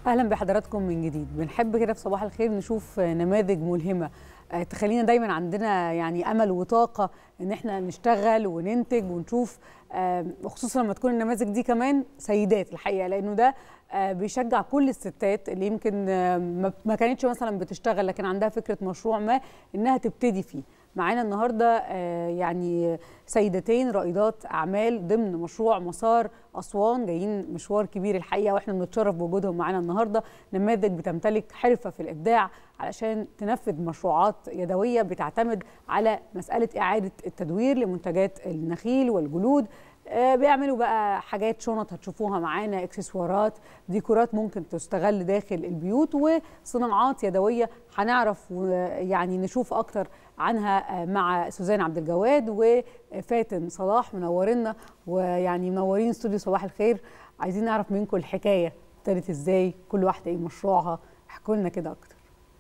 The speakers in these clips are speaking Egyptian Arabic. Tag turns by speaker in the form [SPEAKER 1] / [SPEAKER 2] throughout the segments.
[SPEAKER 1] اهلا بحضراتكم من جديد بنحب كده في صباح الخير نشوف نماذج ملهمه آه، تخلينا دايما عندنا يعني امل وطاقه ان احنا نشتغل وننتج ونشوف آه، وخصوصا لما تكون النماذج دي كمان سيدات الحقيقه لانه ده آه، بيشجع كل الستات اللي يمكن آه، ما- ما كانتش مثلا بتشتغل لكن عندها فكره مشروع ما انها تبتدي فيه معانا النهارده آه، يعني سيدتين رائدات اعمال ضمن مشروع مسار اسوان جايين مشوار كبير الحقيقه واحنا بنتشرف بوجودهم معانا النهارده نماذج بتمتلك حرفه في الابداع علشان تنفذ مشروعات يدويه بتعتمد على مساله اعاده التدوير لمنتجات النخيل والجلود آه، بيعملوا بقى حاجات شنط هتشوفوها معانا اكسسوارات ديكورات ممكن تستغل داخل البيوت وصناعات يدويه هنعرف يعني نشوف اكتر عنها آه، مع سوزان عبد الجواد وفاتن صلاح منورينا ويعني منورين استوديو صباح الخير عايزين نعرف منكم الحكايه ابتدت ازاي كل واحده ايه مشروعها احكوا لنا كده اكتر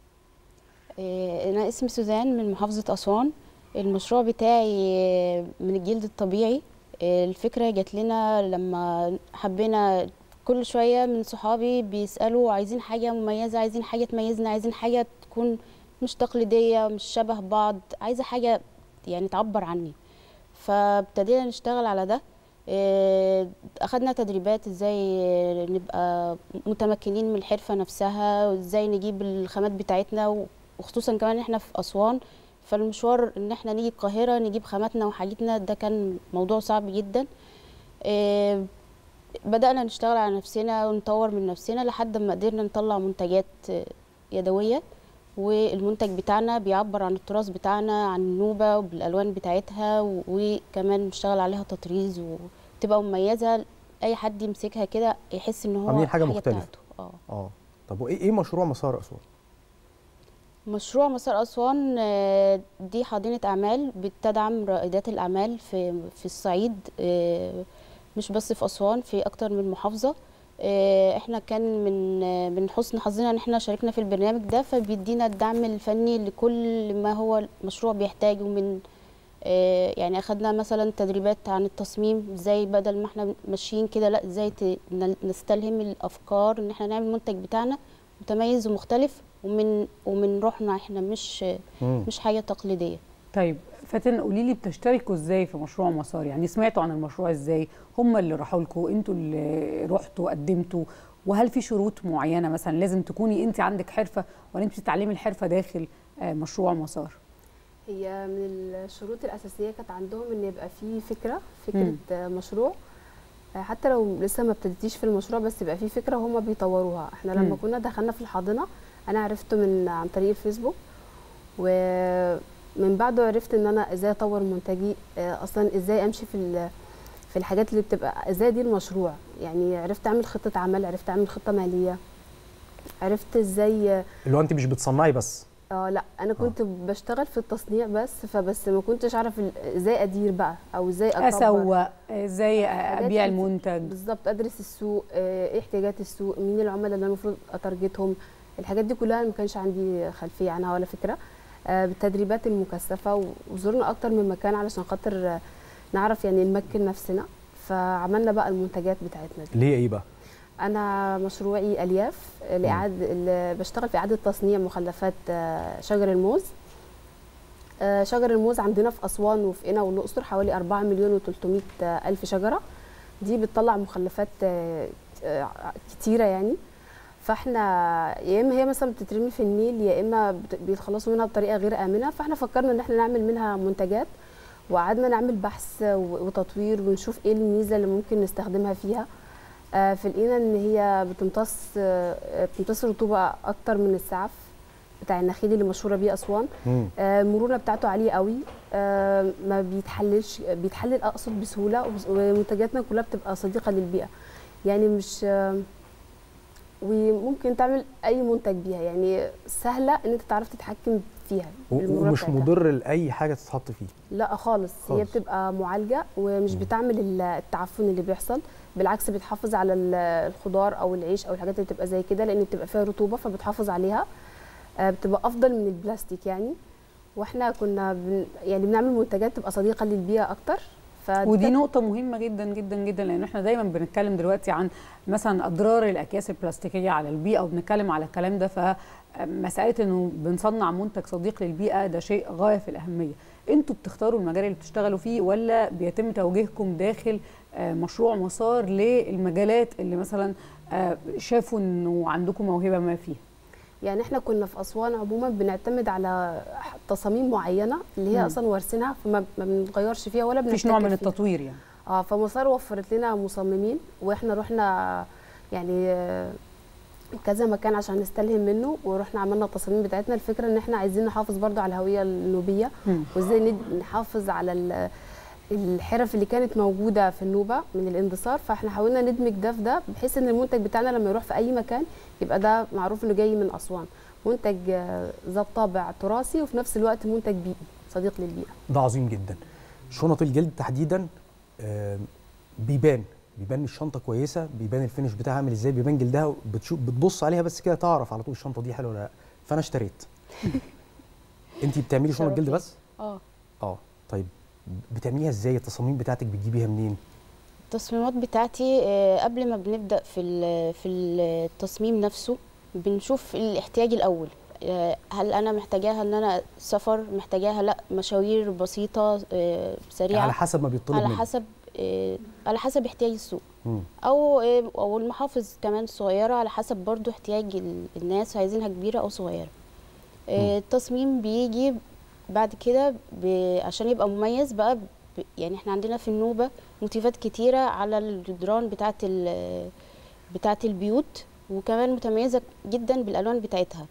[SPEAKER 2] إيه، أنا اسمي سوزان من محافظة أسوان المشروع بتاعي من الجلد الطبيعي إيه، الفكرة جات لنا لما حبينا كل شوية من صحابي بيسألوا عايزين حاجة مميزة عايزين حاجة تميزنا عايزين حاجة تكون مش تقليدية مش شبه بعض عايزة حاجة يعني تعبر عني فابتدينا نشتغل على ده إيه، أخدنا تدريبات ازاي نبقى متمكنين من الحرفة نفسها وازاي نجيب الخامات بتاعتنا و- وخصوصا كمان احنا في أسوان فالمشوار ان احنا نيجي القاهرة نجيب خاماتنا وحاجتنا ده كان موضوع صعب جدا إيه، بدأنا نشتغل على نفسنا ونطور من نفسنا لحد ما قدرنا نطلع منتجات آه، يدوية والمنتج بتاعنا بيعبر عن التراث بتاعنا عن النوبة وبالألوان بتاعتها و- وكمان نشتغل عليها تطريز وتبقى مميزة أي حد يمسكها كده يحس إن هو
[SPEAKER 3] عاملين حاجة مختلفة.
[SPEAKER 2] بتاعته اه
[SPEAKER 3] اه طب وايه ايه مشروع مسار اسوان
[SPEAKER 2] مشروع مسار أسوان آه، دي حاضنة أعمال بتدعم رائدات الأعمال في في الصعيد آه، مش بس في أسوان في أكتر من محافظة آه، احنا كان من آه، من حسن حظنا ان احنا شاركنا في البرنامج ده فبيدينا الدعم الفني لكل ما هو المشروع بيحتاجه من آه، يعني اخدنا مثلا تدريبات عن التصميم ازاي بدل ما احنا ماشيين كده لا ازاي ت- ن- نستلهم الافكار ان احنا نعمل المنتج بتاعنا متميز ومختلف ومن ومن روحنا احنا مش
[SPEAKER 3] مم.
[SPEAKER 2] مش حاجه تقليديه
[SPEAKER 1] طيب فاتن قولي لي بتشتركوا ازاي في مشروع مسار يعني سمعتوا عن المشروع ازاي هم اللي راحوا لكم انتوا اللي رحتوا قدمتوا وهل في شروط معينه مثلا لازم تكوني انت عندك حرفه ولا انت بتتعلمي الحرفه داخل آه، مشروع مسار
[SPEAKER 4] هي من الشروط الأساسية كانت عندهم إن يبقى في فكرة فكرة آه، مشروع آه، حتى لو لسه ما ابتديتيش في المشروع بس يبقى في فكرة هما بيطوروها احنا لما
[SPEAKER 1] مم.
[SPEAKER 4] كنا دخلنا في الحاضنة أنا عرفته من عن طريق الفيسبوك ومن بعده عرفت إن أنا إزاي أطور منتجي آه، أصلا إزاي أمشي في ال- في الحاجات اللي بتبقى إزاي دي المشروع يعني عرفت أعمل خطة عمل عرفت أعمل خطة مالية عرفت إزاي
[SPEAKER 3] اللي هو انت مش بتصنعي بس
[SPEAKER 4] اه لا انا كنت بشتغل في التصنيع بس فبس ما كنتش اعرف ال- ازاي ادير بقى او ازاي اكبر
[SPEAKER 1] اسوق ازاي
[SPEAKER 4] حاجات
[SPEAKER 1] ابيع
[SPEAKER 4] كتير.
[SPEAKER 1] المنتج
[SPEAKER 4] بالظبط ادرس السوق آه، ايه احتياجات السوق مين العملاء اللي انا المفروض اتارجتهم الحاجات دي كلها ما كانش عندي خلفيه عنها ولا فكره آه، بالتدريبات المكثفه و- وزرنا اكتر من مكان علشان خاطر آه، نعرف يعني نمكن نفسنا فعملنا بقى المنتجات بتاعتنا دي
[SPEAKER 3] اللي هي ايه بقى
[SPEAKER 4] انا مشروعي الياف لاعاده اللي بشتغل في اعاده تصنيع مخلفات آه، شجر الموز آه، شجر الموز عندنا في اسوان وفي قنا والاقصر حوالي 4 مليون و300 الف شجره دي بتطلع مخلفات آه، آه، كتيره يعني فاحنا يا اما هي مثلا بتترمي في النيل يا اما بت- بيتخلصوا منها بطريقه غير امنه فاحنا فكرنا ان احنا نعمل منها منتجات وقعدنا نعمل بحث و- وتطوير ونشوف ايه الميزه اللي ممكن نستخدمها فيها آه، في لقينا ان هي بتمتص آه، بتمتص رطوبه اكتر من السعف بتاع النخيل اللي مشهوره بيه اسوان
[SPEAKER 3] مم.
[SPEAKER 4] آه، المرونه بتاعته عاليه قوي آه، ما بيتحللش بيتحلل اقصد بسهوله وبس- ومنتجاتنا كلها بتبقى صديقه للبيئه يعني مش آه، وممكن تعمل اي منتج بيها يعني سهله ان انت تعرف تتحكم فيها
[SPEAKER 3] و-
[SPEAKER 4] بالمرونة
[SPEAKER 3] ومش
[SPEAKER 4] بتاعتها.
[SPEAKER 3] مضر لاي حاجه تتحط فيه
[SPEAKER 4] لا خالص, هي
[SPEAKER 3] خالص.
[SPEAKER 4] بتبقى معالجه ومش بتعمل ال- التعفن اللي بيحصل بالعكس بتحافظ على ال- الخضار او العيش او الحاجات اللي بتبقى زي كده لان بتبقى فيها رطوبه فبتحافظ عليها آه، بتبقى افضل من البلاستيك يعني واحنا كنا بن يعني بنعمل منتجات تبقى صديقه للبيئه اكتر فدي
[SPEAKER 1] ودي
[SPEAKER 4] كانت-
[SPEAKER 1] نقطة مهمة جدا جدا جدا لأن احنا دايما بنتكلم دلوقتي عن مثلا أضرار الأكياس البلاستيكية على البيئة وبنتكلم على الكلام ده فمسألة إنه بنصنع منتج صديق للبيئة ده شيء غاية في الأهمية. أنتوا بتختاروا المجال اللي بتشتغلوا فيه ولا بيتم توجيهكم داخل آه، مشروع مسار للمجالات اللي مثلا آه، شافوا إنه عندكم موهبة ما فيها؟
[SPEAKER 4] يعني احنا كنا في اسوان عموما بنعتمد على تصاميم معينه اللي هي
[SPEAKER 1] مم.
[SPEAKER 4] اصلا وارثينها فما ما بنغيرش فيها ولا
[SPEAKER 1] مفيش نوع من
[SPEAKER 4] بنبتكر فيها.
[SPEAKER 1] التطوير يعني.
[SPEAKER 4] اه فمسار وفرت لنا مصممين واحنا رحنا يعني آه، كذا مكان عشان نستلهم منه ورحنا عملنا التصاميم بتاعتنا الفكره ان احنا عايزين نحافظ برضو على الهويه النوبيه
[SPEAKER 1] مم.
[SPEAKER 4] وازاي ند- نحافظ على ال- الحرف اللي كانت موجوده في النوبه من الاندثار فاحنا حاولنا ندمج ده في ده بحيث ان المنتج بتاعنا لما يروح في اي مكان يبقى ده معروف انه جاي من اسوان منتج آه، ذات طابع تراثي وفي نفس الوقت منتج بيئي صديق للبيئه
[SPEAKER 3] ده عظيم جدا شنط الجلد تحديدا آم، بيبان بيبان الشنطه كويسه بيبان الفينش بتاعها عامل ازاي بيبان جلدها بتشوف بتبص عليها بس كده تعرف على طول الشنطه دي حلوه ولا لا فانا اشتريت انت بتعملي شنط جلد بس
[SPEAKER 2] اه
[SPEAKER 3] اه طيب بتعمليها ازاي التصاميم بتاعتك بتجيبيها منين
[SPEAKER 2] التصميمات بتاعتي آه، قبل ما بنبدأ في ال- في التصميم نفسه بنشوف الاحتياج الأول آه، هل أنا محتاجاها إن أنا سفر محتاجاها لأ مشاوير بسيطة آه، سريعة
[SPEAKER 3] على حسب ما بيطلب
[SPEAKER 2] على
[SPEAKER 3] منك
[SPEAKER 2] حسب آه، على حسب احتياج السوق
[SPEAKER 3] مم.
[SPEAKER 2] او آه، او المحافظ كمان صغيره على حسب برضو احتياج ال- الناس عايزينها كبيره او صغيره آه،
[SPEAKER 3] مم.
[SPEAKER 2] التصميم بيجي بعد كده ب- عشان يبقى مميز بقى ب- يعني احنا عندنا في النوبه موتيفات كتيره على الجدران بتاعه ال- بتاعه البيوت وكمان متميزه جدا بالالوان بتاعتها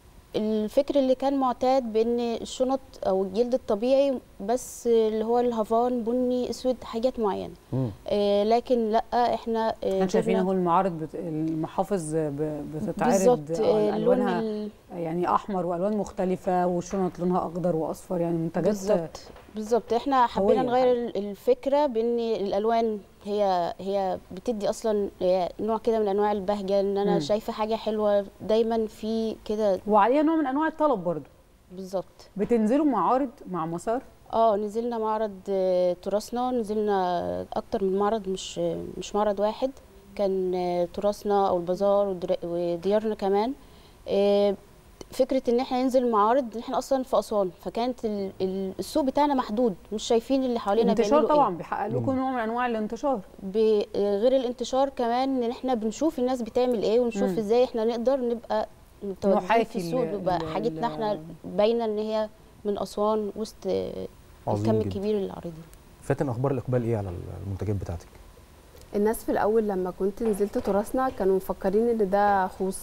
[SPEAKER 2] الفكر اللي كان معتاد بان الشنط او الجلد الطبيعي بس اللي هو الهافان بني اسود حاجات معينه
[SPEAKER 3] مم.
[SPEAKER 2] آه، لكن لا احنا آه،
[SPEAKER 1] احنا شايفين
[SPEAKER 2] جبنا-
[SPEAKER 1] اهو المعارض بت... المحافظ ب... بتتعرض
[SPEAKER 2] بالظبط
[SPEAKER 1] آه،
[SPEAKER 2] آه، اللون
[SPEAKER 1] الوانها
[SPEAKER 2] ال-
[SPEAKER 1] يعني احمر والوان مختلفه والشنط لونها اخضر واصفر يعني منتجات
[SPEAKER 2] بالظبط بالظبط احنا حبينا
[SPEAKER 1] قوية
[SPEAKER 2] نغير ال- الفكره بان الالوان هي هي بتدي اصلا هي نوع كده من انواع البهجه ان انا
[SPEAKER 1] مم.
[SPEAKER 2] شايفه حاجه حلوه دايما في كده
[SPEAKER 1] وعليها نوع من انواع الطلب برضو
[SPEAKER 2] بالظبط
[SPEAKER 1] بتنزلوا معارض مع مسار
[SPEAKER 2] اه نزلنا معرض آه، تراثنا نزلنا اكتر من معرض مش مش معرض واحد كان آه، تراثنا او البازار ودر- وديارنا كمان آه، فكره ان احنا ننزل معارض إن احنا اصلا في اسوان فكانت ال- ال- السوق بتاعنا محدود مش شايفين اللي حوالينا
[SPEAKER 1] انتشار
[SPEAKER 2] بيعملوا
[SPEAKER 1] طبعا بيحقق لكم
[SPEAKER 3] مم.
[SPEAKER 1] نوع من انواع الانتشار
[SPEAKER 2] ب- غير الانتشار كمان ان احنا بنشوف الناس بتعمل ايه ونشوف
[SPEAKER 1] مم.
[SPEAKER 2] ازاي احنا نقدر نبقى متواجدين
[SPEAKER 1] نحاكي
[SPEAKER 2] في السوق
[SPEAKER 1] ال-
[SPEAKER 2] نبقى
[SPEAKER 1] ال-
[SPEAKER 2] حاجتنا
[SPEAKER 1] ال-
[SPEAKER 2] احنا باينه ان هي من اسوان وسط آه،
[SPEAKER 3] عظيم
[SPEAKER 2] الكم
[SPEAKER 3] جدا.
[SPEAKER 2] الكبير للعارضين
[SPEAKER 3] فاتن اخبار الاقبال ايه على المنتجات بتاعتك
[SPEAKER 4] الناس في الاول لما كنت نزلت تراثنا كانوا مفكرين ان ده خوص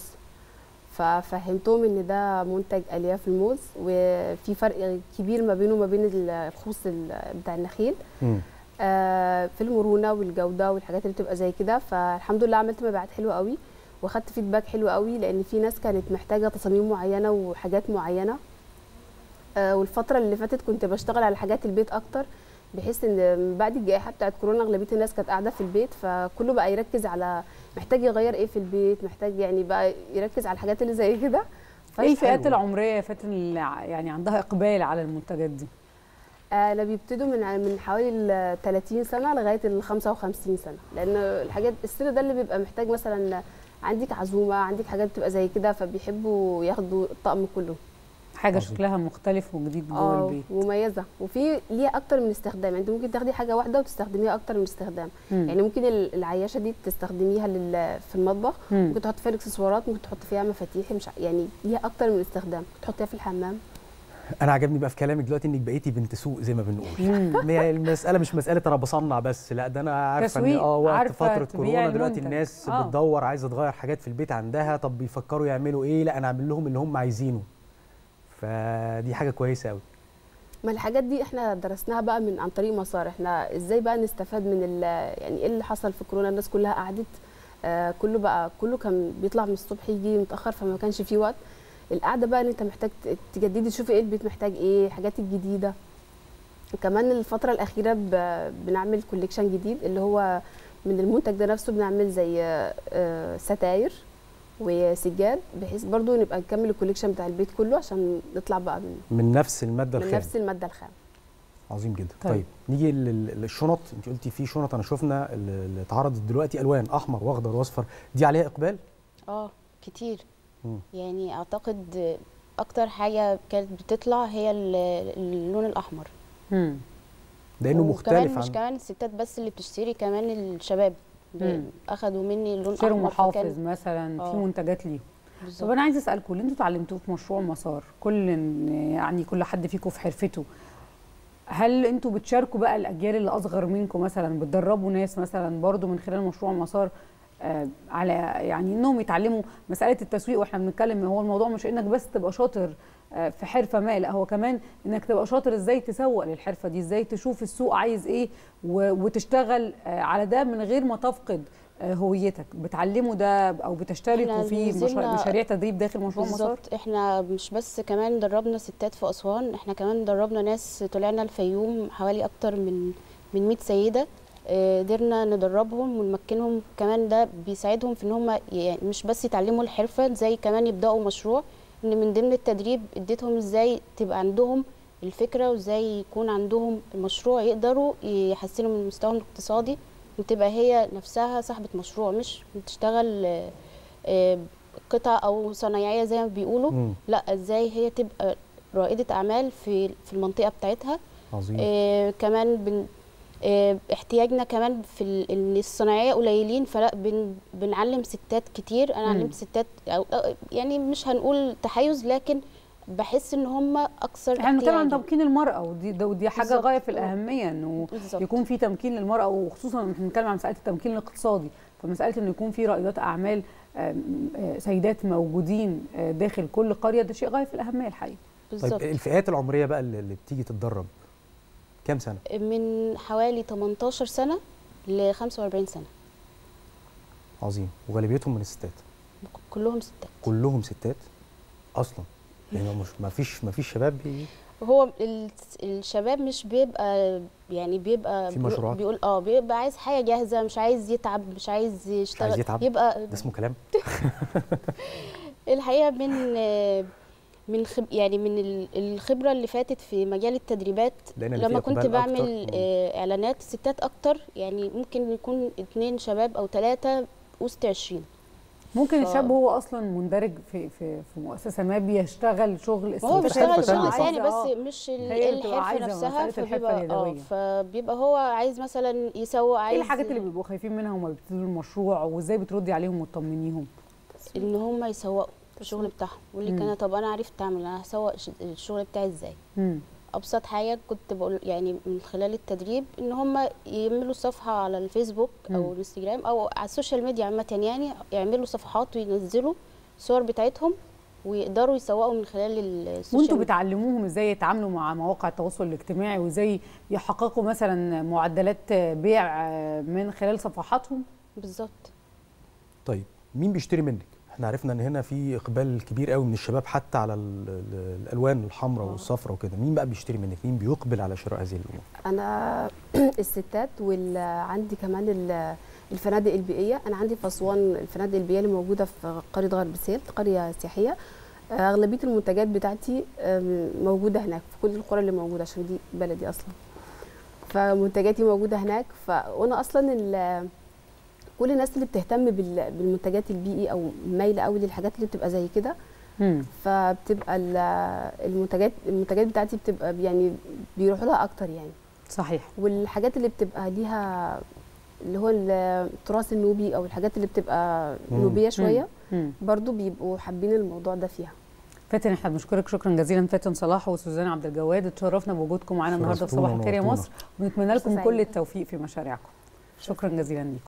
[SPEAKER 4] ففهمتهم ان ده منتج الياف الموز وفي فرق كبير ما بينه وما بين الخوص ال- بتاع النخيل
[SPEAKER 3] مم.
[SPEAKER 4] آه، في المرونه والجوده والحاجات اللي بتبقى زي كده فالحمد لله عملت مبيعات حلوه قوي واخدت فيدباك حلو قوي لان في ناس كانت محتاجه تصاميم معينه وحاجات معينه آه، والفتره اللي فاتت كنت بشتغل على حاجات البيت اكتر بحيث ان من بعد الجائحه بتاعت كورونا اغلبيه الناس كانت قاعده في البيت فكله بقى يركز على محتاج يغير ايه في البيت محتاج يعني بقى يركز على الحاجات اللي زي كده
[SPEAKER 1] ايه الفئات
[SPEAKER 3] حلو.
[SPEAKER 1] العمريه يا فاتن اللي ع- يعني عندها اقبال على المنتجات دي
[SPEAKER 4] آه لا بيبتدوا من من حوالي ال 30 سنه لغايه ال 55 سنه لان الحاجات السن ده اللي بيبقى محتاج مثلا عندك عزومه عندك حاجات بتبقى زي كده فبيحبوا ياخدوا الطقم كله
[SPEAKER 1] حاجه
[SPEAKER 3] عظيم.
[SPEAKER 1] شكلها مختلف وجديد جوه
[SPEAKER 4] اه
[SPEAKER 1] البيت
[SPEAKER 4] مميزه وفي ليها اكتر من استخدام يعني انت ممكن تاخدي حاجه واحده وتستخدميها اكتر من استخدام
[SPEAKER 1] مم.
[SPEAKER 4] يعني ممكن ال- العياشه دي تستخدميها لل- في المطبخ
[SPEAKER 1] مم.
[SPEAKER 4] ممكن تحطي فيها اكسسوارات ممكن تحطي فيها مفاتيح مش ع- يعني ليها اكتر من استخدام ممكن تحطيها في الحمام
[SPEAKER 3] انا عجبني بقى في كلامك دلوقتي انك بقيتي بنت سوق زي ما بنقول
[SPEAKER 1] مم.
[SPEAKER 3] هي المساله مش مساله انا بصنع بس لا ده انا عارفه ان
[SPEAKER 1] تسويق،
[SPEAKER 3] اه وقت
[SPEAKER 1] عارفة
[SPEAKER 3] فتره
[SPEAKER 1] تبيع
[SPEAKER 3] كورونا دلوقتي
[SPEAKER 1] المنتج.
[SPEAKER 3] الناس
[SPEAKER 1] آه.
[SPEAKER 3] بتدور عايزه تغير حاجات في البيت عندها طب بيفكروا يعملوا ايه لا انا اعمل لهم اللي هم عايزينه فدي حاجه كويسه قوي
[SPEAKER 4] ما الحاجات دي احنا درسناها بقى من عن طريق مسار احنا ازاي بقى نستفاد من ال- يعني ايه اللي حصل في كورونا الناس كلها قعدت آه كله بقى كله كان بيطلع من الصبح يجي متاخر فما كانش فيه وقت القعده بقى ان انت محتاج ت- تجددي تشوفي ايه البيت محتاج ايه الحاجات الجديده كمان الفتره الاخيره ب- بنعمل كوليكشن جديد اللي هو من المنتج ده نفسه بنعمل زي آه، ستاير وسجاد بحيث برضو نبقى نكمل الكوليكشن بتاع البيت كله عشان نطلع بقى من,
[SPEAKER 3] من نفس الماده
[SPEAKER 4] من
[SPEAKER 3] الخام
[SPEAKER 4] نفس الماده الخام
[SPEAKER 3] عظيم جدا
[SPEAKER 1] طيب.
[SPEAKER 3] طيب, طيب نيجي لل- للشنط انت قلتي في شنط انا شفنا اللي اللي اتعرضت دلوقتي الوان احمر واخضر واصفر دي عليها اقبال
[SPEAKER 2] اه كتير
[SPEAKER 3] مم.
[SPEAKER 2] يعني اعتقد اكتر حاجه كانت بتطلع هي ال- اللون الاحمر
[SPEAKER 1] مم.
[SPEAKER 3] لانه
[SPEAKER 2] وكمان
[SPEAKER 3] مختلف
[SPEAKER 2] مش
[SPEAKER 3] عن
[SPEAKER 2] كمان الستات بس اللي بتشتري كمان الشباب ب-
[SPEAKER 1] مم.
[SPEAKER 2] اخدوا مني اللون
[SPEAKER 1] شيروا
[SPEAKER 2] احمر
[SPEAKER 1] محافظ
[SPEAKER 2] فكان
[SPEAKER 1] مثلا في
[SPEAKER 2] آه.
[SPEAKER 1] منتجات ليهم طب
[SPEAKER 2] بالظبط
[SPEAKER 1] انا عايزه اسالكم اللي انتوا اتعلمتوه في مشروع مسار كل يعني كل حد فيكم في حرفته هل انتوا بتشاركوا بقى الاجيال اللي اصغر منكم مثلا بتدربوا ناس مثلا برضو من خلال مشروع مسار آه على يعني انهم يتعلموا مساله التسويق واحنا بنتكلم هو الموضوع مش انك بس تبقى شاطر آه في حرفه ما لا هو كمان انك تبقى شاطر ازاي تسوق للحرفه دي ازاي تشوف السوق عايز ايه و- وتشتغل آه على ده من غير ما تفقد آه، هويتك بتعلموا ده او بتشتركوا
[SPEAKER 2] إحنا
[SPEAKER 1] في
[SPEAKER 2] نزلنا-
[SPEAKER 1] مشروع مشاريع تدريب داخل مشروع مسار
[SPEAKER 2] بالظبط احنا مش بس كمان دربنا ستات في اسوان احنا كمان دربنا ناس طلعنا الفيوم حوالي اكتر من من 100 سيده آه، قدرنا ندربهم ونمكنهم كمان ده بيساعدهم في ان هم يعني مش بس يتعلموا الحرفه زي كمان يبداوا مشروع ان من ضمن التدريب اديتهم ازاي تبقى عندهم الفكره وازاي يكون عندهم مشروع يقدروا يحسنوا من مستواهم الاقتصادي وتبقى هي نفسها صاحبه مشروع مش بتشتغل آه، آه، قطع او صنايعيه زي ما بيقولوا
[SPEAKER 3] مم.
[SPEAKER 2] لا ازاي هي تبقى رائده اعمال في في المنطقه بتاعتها
[SPEAKER 3] عظيم
[SPEAKER 2] آه كمان بن آه احتياجنا كمان في ال- ان الصناعيه قليلين فلا بن بنعلم ستات كتير انا
[SPEAKER 1] مم.
[SPEAKER 2] علمت ستات أو أو يعني مش هنقول تحيز لكن بحس ان هم اكثر
[SPEAKER 1] احنا بنتكلم عن
[SPEAKER 2] احتياجاً.
[SPEAKER 1] تمكين المراه ودي ده ودي حاجه
[SPEAKER 2] بالظبط.
[SPEAKER 1] غايه في الاهميه انه
[SPEAKER 2] بالظبط.
[SPEAKER 1] يكون في تمكين للمراه وخصوصا احنا بنتكلم عن مساله التمكين الاقتصادي فمساله انه يكون في رائدات اعمال آم، آه، سيدات موجودين آه، داخل كل قريه ده شيء غايه في الاهميه الحقيقه
[SPEAKER 2] بالظبط
[SPEAKER 3] طيب الفئات العمريه بقى اللي اللي بتيجي تتدرب كام سنه
[SPEAKER 2] من حوالي 18 سنه ل 45 سنه
[SPEAKER 3] عظيم وغالبيتهم من الستات
[SPEAKER 2] كلهم ستات
[SPEAKER 3] كلهم ستات اصلا يعني مش ما فيش ما فيش شباب بي
[SPEAKER 2] هو ال- الشباب مش بيبقى يعني بيبقى
[SPEAKER 3] في
[SPEAKER 2] بيقول-
[SPEAKER 3] مشروعات؟
[SPEAKER 2] بيقول اه بيبقى عايز حاجه جاهزه مش عايز يتعب مش عايز يشتغل
[SPEAKER 3] عايز يتعب؟
[SPEAKER 2] يبقى
[SPEAKER 3] ده اسمه كلام
[SPEAKER 2] الحقيقه من آه، من خب يعني من ال- الخبره اللي فاتت في مجال التدريبات
[SPEAKER 3] لأن اللي
[SPEAKER 2] لما
[SPEAKER 3] فيه
[SPEAKER 2] كنت
[SPEAKER 3] إقبال
[SPEAKER 2] بعمل
[SPEAKER 3] أكتر.
[SPEAKER 2] آه، اعلانات ستات اكتر يعني ممكن يكون اتنين شباب او ثلاثه وسط 20
[SPEAKER 1] ممكن
[SPEAKER 2] ف-
[SPEAKER 1] الشاب هو اصلا مندرج في في في مؤسسه ما بيشتغل شغل
[SPEAKER 2] هو
[SPEAKER 1] الستات
[SPEAKER 2] بيشتغل
[SPEAKER 3] تانية.
[SPEAKER 2] شغل تاني
[SPEAKER 1] عايزة-
[SPEAKER 2] بس
[SPEAKER 1] آه.
[SPEAKER 2] مش ال-
[SPEAKER 1] هي اللي بتبقى
[SPEAKER 2] الحرفه
[SPEAKER 1] عايزة
[SPEAKER 2] نفسها
[SPEAKER 1] مسألة الحرفة
[SPEAKER 2] فبيبقى اه
[SPEAKER 1] اليدوية.
[SPEAKER 2] فبيبقى هو عايز مثلا يسوق
[SPEAKER 1] ايه
[SPEAKER 2] عايز
[SPEAKER 1] الحاجات اللي بيبقوا خايفين منها وما بيبتدوا المشروع وازاي بتردي عليهم وتطمنيهم
[SPEAKER 2] ان هم يسوقوا الشغل بتاعهم يقول لك
[SPEAKER 1] مم.
[SPEAKER 2] انا طب انا عرفت اعمل انا هسوق الش- الشغل بتاعي ازاي
[SPEAKER 1] مم.
[SPEAKER 2] ابسط حاجه كنت بقول يعني من خلال التدريب ان هم يعملوا صفحه على الفيسبوك او
[SPEAKER 1] مم.
[SPEAKER 2] الانستجرام او على السوشيال ميديا عامه يعني يعملوا صفحات وينزلوا صور بتاعتهم ويقدروا يسوقوا من خلال السوشيال
[SPEAKER 1] وانتوا
[SPEAKER 2] ميديا.
[SPEAKER 1] بتعلموهم ازاي يتعاملوا مع مواقع التواصل الاجتماعي وازاي يحققوا مثلا معدلات بيع من خلال صفحاتهم
[SPEAKER 2] بالظبط
[SPEAKER 3] طيب مين بيشتري منك احنا عرفنا ان هنا في اقبال كبير قوي من الشباب حتى على ال- ال- الالوان الحمراء
[SPEAKER 4] آه.
[SPEAKER 3] والصفراء وكده مين بقى بيشتري منك مين بيقبل على شراء هذه الامور
[SPEAKER 4] انا الستات وعندي كمان ال- الفنادق البيئيه انا عندي في اسوان الفنادق البيئيه اللي موجوده في قريه غرب سهيل قريه سياحيه اغلبيه المنتجات بتاعتي أم، موجوده هناك في كل القرى اللي موجوده عشان دي بلدي اصلا فمنتجاتي موجوده هناك ف... وانا اصلا ال... كل الناس اللي بتهتم بال... بالمنتجات البيئي او مايله قوي للحاجات اللي بتبقى زي كده
[SPEAKER 1] مم.
[SPEAKER 4] فبتبقى ال- المنتجات المنتجات بتاعتي بتبقى يعني بيروحوا لها اكتر يعني
[SPEAKER 1] صحيح
[SPEAKER 4] والحاجات اللي بتبقى ليها اللي هو التراث النوبي او الحاجات اللي بتبقى
[SPEAKER 3] مم.
[SPEAKER 4] نوبيه شويه
[SPEAKER 1] مم.
[SPEAKER 4] برضو بيبقوا حابين الموضوع ده فيها
[SPEAKER 1] فاتن احنا بنشكرك شكرا جزيلا فاتن صلاح وسوزان عبد الجواد اتشرفنا بوجودكم معانا النهارده في
[SPEAKER 3] شرفتونا
[SPEAKER 1] صباح الخير يا
[SPEAKER 3] ونورتونا.
[SPEAKER 1] مصر ونتمنى لكم
[SPEAKER 4] سعيدة.
[SPEAKER 1] كل التوفيق في مشاريعكم شكرا جزيلا ليكم